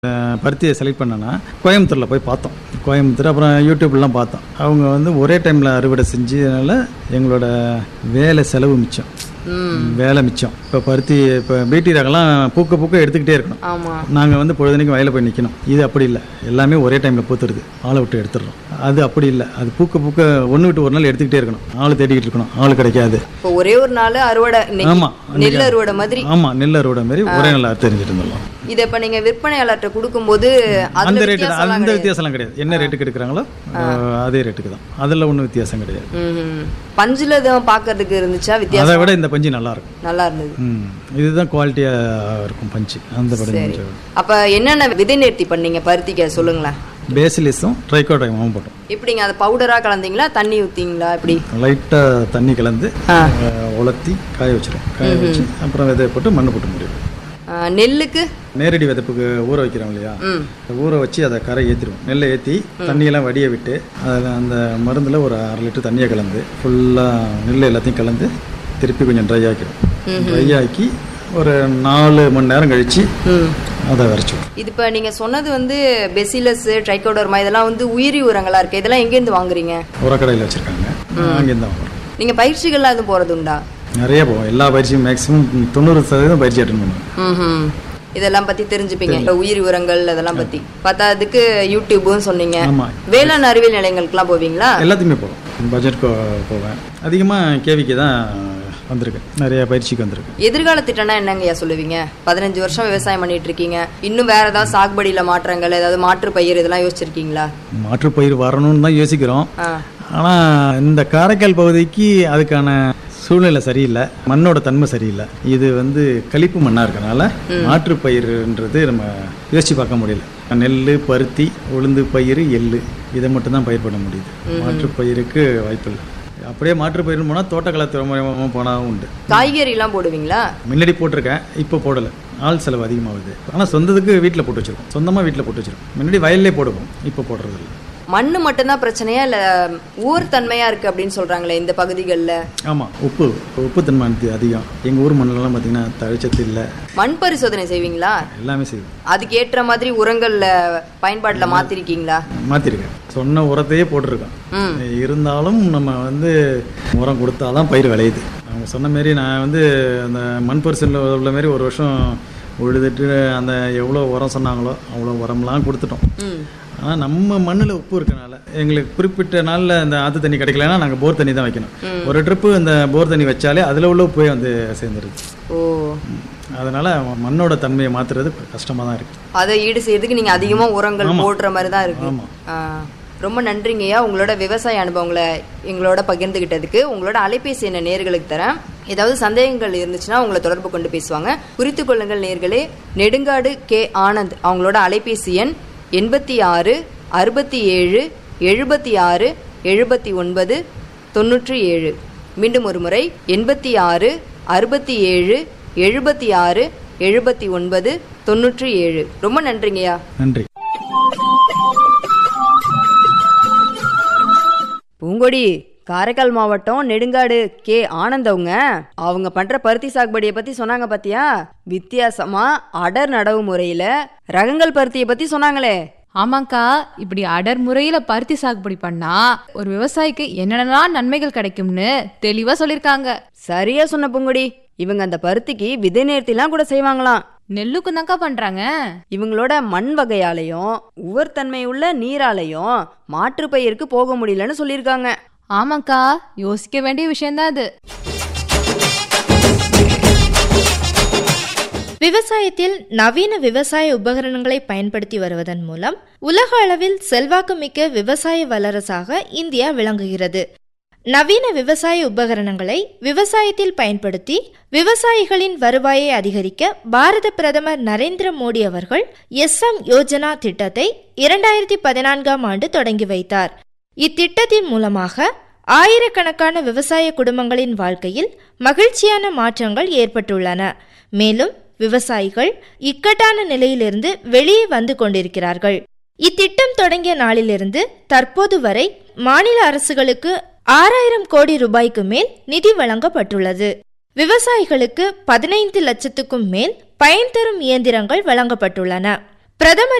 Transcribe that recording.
அஹ், பருத்தியை செலக்ட் பண்ணேன்னா கோயம்புத்தூரில் போய் பார்த்தோம் கோயம்புத்தூர் அப்புறம் யூடியூப்லாம் பார்த்தோம் அவங்க வந்து ஒரே டைமில் அறுவடை செஞ்சதுனால எங்களோட வேலை செலவு மிச்சம் வேலை மிச்சம் இப்போ பருத்தி இப்போ பீட்டி ரகம்லாம் பூக்க பூக்க எடுத்துக்கிட்டே இருக்கணும் ஆமா நாங்கள் வந்து பொழுதுனைக்கு வயலில் போய் நிற்கணும் இது அப்படி இல்லை எல்லாமே ஒரே டைமில் பூத்துருது ஆளை விட்டு எடுத்துடுறோம் அது அப்படி இல்லை அது பூக்க பூக்க ஒன்று விட்டு ஒரு நாள் எடுத்துக்கிட்டே இருக்கணும் ஆள் தேடிக்கிட்டு இருக்கணும் ஆள் கிடைக்காது இப்போ ஒரே ஒரு நாள் அறுவடை இன்னைக்கு ஆமா. நெல் அறுவடை மாதிரி ஆமாம் நெல் அறுவடை மாதிரி ஒரே நல்லா தெரிஞ்சுட்டு இருந்துடலாம் இதை இப்ப நீங்க விற்பனையாளர்கிட்ட கொடுக்கும்போது அந்த அதுல ரேட்டு வித்தியாசம்லாம் அந்த கிடையாது. வித்தியாசம்லாம் கிடையாது என்ன ரேட்டுக்கு எடுக்கிறாங்களோ அஹ், அதே ரேட்டுக்கு தான் அதில் ஒன்றும் வித்தியாசம் கிடையாது ம்ஹும். பஞ்சுல தான் பாக்குறதுக்கு இருந்துச்சா வித்தியாசம் அதை விட இந்த பஞ்சு நல்லா இருக்கும் நல்லா இருந்தது ம் இதுதான் குவாலிட்டியாக இருக்கும் பஞ்சு அந்த படம் கொஞ்சம் அப்ப என்னென்ன விதை நேர்த்தி பண்ணீங்க பருத்திக்க சொல்லுங்களேன் பேசிலிஸும் ட்ரைகோடைமும் போட்டோம் எப்படிங்க அதை பவுடரா கலந்தீங்களா தண்ணி ஊத்தீங்களா எப்படி லைட்டாக தண்ணி கலந்து ஆ. அஹ், உலர்த்தி காய வச்சிரும் காய வச்சு அப்புறம் விதைய போட்டு மண்ணு போட்டு முடியும் ஆ, நெல்லுக்கு நேரடி விதைப்புக்கு ஊற வைக்கிறோம் இல்லையா ம் ஊற வச்சு அதை கரை ஏற்றிடுவோம் நெல்லை ஏற்றி தண்ணியெல்லாம் வடிய விட்டு அதில் அந்த மருந்தில் ஒரு அரை லிட்டர் தண்ணியை கலந்து ஃபுல்லாக நெல் எல்லாத்தையும் கலந்து திருப்பி கொஞ்சம் ட்ரை ஆக்கிடும் ட்ரை ஆக்கி ஒரு நாலு மணி நேரம் கழித்து ம் அதை விரைச்சிடும் இது இப்ப நீங்க சொன்னது வந்து பெசிலஸ் ட்ரைகோடர்மா இதெல்லாம் வந்து உயிரி உரங்களா இருக்கு இதெல்லாம் எங்கேருந்து வாங்குறீங்க உரக்கடையில் வச்சுருக்காங்க அங்கேருந்து தான் வரும் நீங்க பயிற்சிகள்லாம் எதுவும் போறது உண்டா நிறைய போவோம் எல்லா பயிற்சியும் மேக்ஸிமம் தொண்ணூறு சதவீதம் பயிற்சி அட்டன் பண்ணுவோம் ம்ஹும். இதெல்லாம் பத்தி தெரிஞ்சுப்பீங்க இப்ப உயிரி உரங்கள் அதெல்லாம் பத்தி பத்தாததுக்கு யூடியூப்னு சொன்னீங்க ஆமாம் வேளாண் அறிவியல் நிலையங்களுக்குலாம் போவீங்களா எல்லாத்தையுமே போவோம் பட்ஜெட் போவேன் அதிகமாக கேவிக்கு தான் வந்திருக்கேன் நிறைய பயிற்சிக்கு வந்திருக்கு எதிர்கால திட்டம்னா என்னங்கய்யா சொல்லுவீங்க பதினஞ்சு வருஷம் விவசாயம் பண்ணிட்டு இருக்கீங்க இன்னும் வேற ஏதாவது சாகுபடியில மாற்றங்கள் ஏதாவது மாற்று பயிர் இதெல்லாம் யோசிச்சிருக்கீங்களா மாற்றுப் பயிர் வரணும்னு தான் யோசிக்கிறோம் ஆ ஆனால் இந்த காரைக்கால் பகுதிக்கு அதுக்கான சூழ்நிலை சரியில்லை மண்ணோட தன்மை சரியில்லை இது வந்து களிப்பு மண்ணாக இருக்கனால மாற்றுப் பயிர்ன்றது நம்ம யோசிச்சு பார்க்க முடியல நெல் பருத்தி உளுந்து பயிர் எள்ளு இதை மட்டும் தான் பயிர் பண்ண முடியுது மாற்றுப் பயிருக்கு வாய்ப்பில்லை அப்படியே மாற்றுப் பயிர்னு போனால் தோட்டக்கலை துறைமுகமாக போனாலும் உண்டு காய்கறி எல்லாம் போடுவீங்களா முன்னாடி போட்டிருக்கேன் இப்போ போடலை ஆள் செலவு அதிகமாகுது ஆனால் சொந்தத்துக்கு வீட்டில் போட்டு வச்சிருக்கோம் சொந்தமாக வீட்டில் போட்டு வச்சிருக்கோம் முன்னாடி வயல்லே போடுவோம் இப்போ போடுறது இல்லை மண்ணு மட்டும்தான் பிரச்சனையா இல்ல ஊர் தன்மையா இருக்கு அப்படின்னு சொல்றாங்களே இந்த பகுதிகளில் ஆமாம் உப்பு உப்புத்தன்மை அதி- அதிகம் எங்கள் ஊர் மண்ணெல்லாம் பார்த்தீங்கன்னா தழைச்சத்து இல்லை மண் பரிசோதனை செய்வீங்களா எல்லாமே செய்வோம் அதுக்கு ஏற்ற மாதிரி உரங்கள்ல பயன்பாட்டுல மாத்திருக்கீங்களா மாற்றிருக்கேன் சொன்ன உரத்தையே போட்டிருக்கோம் ம் இருந்தாலும் நம்ம வந்து உரம் கொடுத்தாதான் பயிர் விளையுது அவங்க சொன்ன மாரி நான் வந்து அந்த மண் பரிசலில் உள்ள மாரி ஒரு வருஷம் உழுதுட்டு அந்த எவ்வளோ உரம் சொன்னாங்களோ அவ்வளோ உரம்லாம் கொடுத்துட்டோம் ம் ஆனால் நம்ம மண்ணில் உப்பு இருக்கனால எங்களுக்கு குறிப்பிட்ட நாளில் அந்த ஆற்று தண்ணி கிடைக்கலன்னா நாங்கள் போர் தண்ணி தான் வைக்கணும் ஒரு ட்ரிப்பு இந்த போர் தண்ணி வச்சாலே அதில் உள்ள உப்பே வந்து சேர்ந்துருது ஓ அதனால் மண்ணோட தன்மையை மாற்றுறது கஷ்டமாக தான் இருக்குது அதை ஈடு செய்யறதுக்கு நீங்க அதிகமா உரங்கள் போடுற மாதிரி தான் இருக்கு ஆமாம் ஆ, ரொம்ப நன்றிங்கய்யா உங்களோட விவசாய அனுபவங்களை எங்களோட பகிர்ந்துகிட்டதுக்கு உங்களோட அலைபேசி என்ன நேர்களுக்கு தரேன் ஏதாவது சந்தேகங்கள் இருந்துச்சுன்னா உங்களை தொடர்பு கொண்டு பேசுவாங்க குறித்து கொள்ளுங்கள் நேர்களே நெடுங்காடு கே ஆனந்த் அவங்களோட அலைபேசி எண் எண்பத்தி ஆறு அறுபத்தி ஏழு எழுபத்தி ஆறு எழுபத்தி ஒன்பது தொண்ணூற்றி ஏழு மீண்டும் ஒரு முறை எண்பத்தி ஆறு அறுபத்தி ஏழு எழுபத்தி ஆறு எழுபத்தி ஒன்பது தொண்ணூற்றி ஏழு ரொம்ப நன்றிங்கய்யா நன்றி பூங்கொடி காரைக்கால் மாவட்டம் நெடுங்காடு கே ஆனந்தவங்க அவங்க பண்ற பருத்தி சாகுபடியை பத்தி சொன்னாங்க பாத்தியா வித்தியாசமா அடர் நடவு முறையில ரகங்கள் பருத்தியை பத்தி சொன்னாங்களே ஆமாக்கா இப்படி அடர் முறையில பருத்தி சாகுபடி பண்ணா ஒரு விவசாயிக்கு என்னென்னலாம் நன்மைகள் கிடைக்கும்னு தெளிவா சொல்லிருக்காங்க சரியா சொன்ன பூங்கொடி இவங்க அந்த பருத்திக்கு விதை நேர்த்திலாம் கூட செய்வாங்களாம் நெல்லுக்கும் தான்க்கா பண்றாங்க இவங்களோட மண் வகையாலையும் உவர்த்தன்மை உள்ள நீராலையும் மாற்று பயிருக்கு போக முடியலன்னு சொல்லியிருக்காங்க ஆமாக்கா யோசிக்க வேண்டிய விஷயம்தான் அது விவசாயத்தில் நவீன விவசாய உபகரணங்களை பயன்படுத்தி வருவதன் மூலம் உலக அளவில் செல்வாக்குமிக்க விவசாய வல்லரசாக இந்தியா விளங்குகிறது நவீன விவசாய உபகரணங்களை விவசாயத்தில் பயன்படுத்தி விவசாயிகளின் வருவாயை அதிகரிக்க பாரத பிரதமர் நரேந்திர மோடி அவர்கள் எஸ் எம் யோஜனா திட்டத்தை இரண்டாயிரத்தி பதினான்காம் ஆண்டு தொடங்கி வைத்தார் இத்திட்டத்தின் மூலமாக ஆயிரக்கணக்கான விவசாய குடும்பங்களின் வாழ்க்கையில் மகிழ்ச்சியான மாற்றங்கள் ஏற்பட்டுள்ளன மேலும் விவசாயிகள் இக்கட்டான நிலையிலிருந்து வெளியே வந்து கொண்டிருக்கிறார்கள் இத்திட்டம் தொடங்கிய நாளிலிருந்து தற்போது வரை மாநில அரசுகளுக்கு ஆறாயிரம் கோடி ரூபாய்க்கு மேல் நிதி வழங்கப்பட்டுள்ளது விவசாயிகளுக்கு பதினைந்து லட்சத்துக்கும் மேல் பயன் தரும் இயந்திரங்கள் வழங்கப்பட்டுள்ளன பிரதமர்